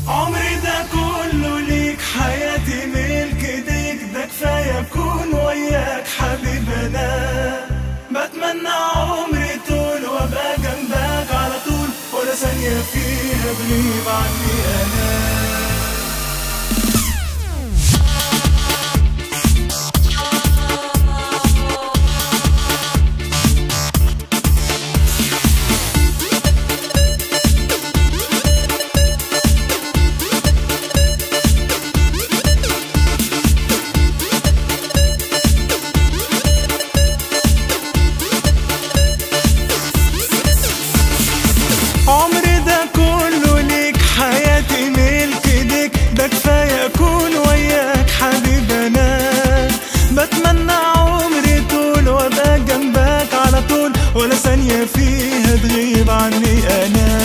عمري ده كله ليك حياتي ملك ايديك ده كفايه اكون وياك حبيب انا بتمنى عمري طول وابقى جنبك على طول ولا ثانيه فيها بغيب عني انا عمري ده كله ليك حياتي ملك ايديك ده كفايه اكون وياك حبيب انا بتمنى عمري طول وابقى جنبك على طول ولا ثانيه فيها تغيب عني انا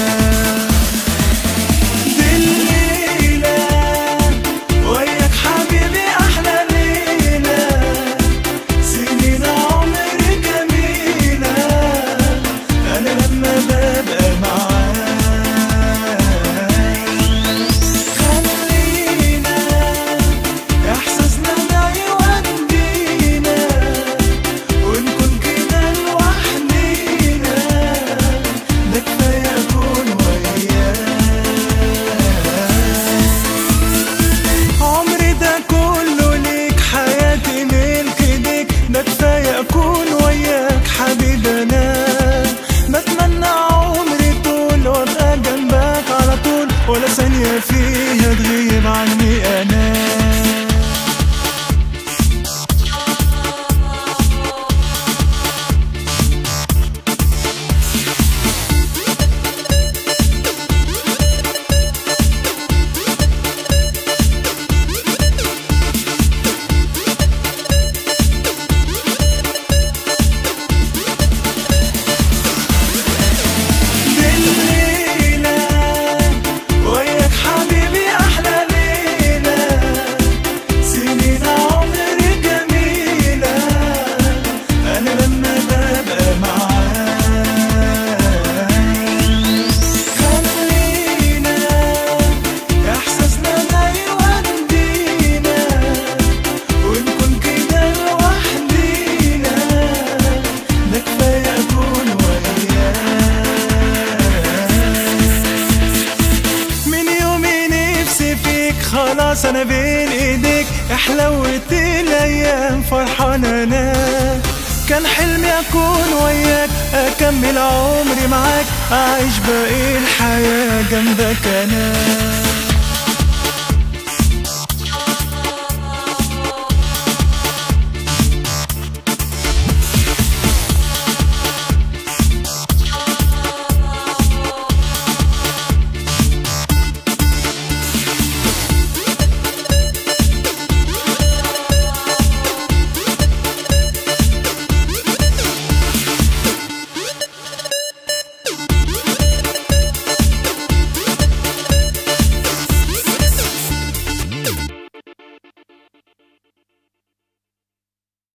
دي الليله وياك حبيبي احلى ليله سنين عمري جميله انا لما ببقى معاك خلينا احساسنا ده يودينا ونكون كده لوحدينا ده كفايه اكون وياك عمري ده كله ليك حياتي ملك ايديك ده كفايه اكون وياك حبيب انا بتمنى عمري طول وابقى جنبك على طول ولا ثانيه فيها تغيب عني انا بالليلة وياك حبيبي أحلى ليلة سنين عمري جميلة أنا لما ببقى معاك خلينا إحساسنا ده يودينا ونكون كده لوحدينا ده كفاية أكون وياك من يومي نفسي فيك خلاص انا بين ايديك حلوت الايام فرحان انا كان حلمي اكون وياك اكمل عمري معاك اعيش باقي الحياة جنبك انا